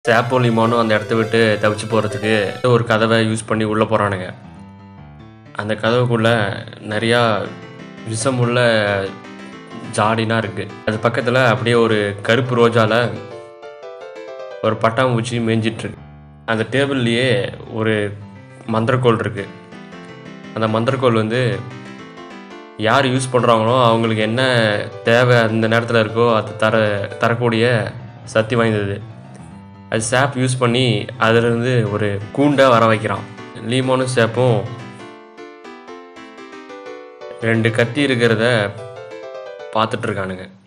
சேப்போ லிமோனும் அந்த இடத்த விட்டு தப்பிச்சு போகிறதுக்கு ஒரு கதவை யூஸ் பண்ணி உள்ளே போகிறானுங்க அந்த கதவுக்குள்ளே நிறையா விஷமுள்ள ஜாடினா இருக்குது அது பக்கத்தில் அப்படியே ஒரு கருப்பு ரோஜாவில் ஒரு பட்டாம்பூச்சி மேய்ஞ்சிட்ருக்கு அந்த டேபிள்லேயே ஒரு மந்திரக்கோள் இருக்குது அந்த மந்திரக்கோள் வந்து யார் யூஸ் பண்ணுறாங்களோ அவங்களுக்கு என்ன தேவை அந்த நேரத்தில் இருக்கோ அது தர தரக்கூடிய சக்தி வாய்ந்தது அது சேப் யூஸ் பண்ணி அதிலிருந்து ஒரு கூண்டை வர வைக்கிறான் லீமோனும் சேப்பும் ரெண்டு கத்தி இருக்கிறத பார்த்துட்ருக்கானுங்க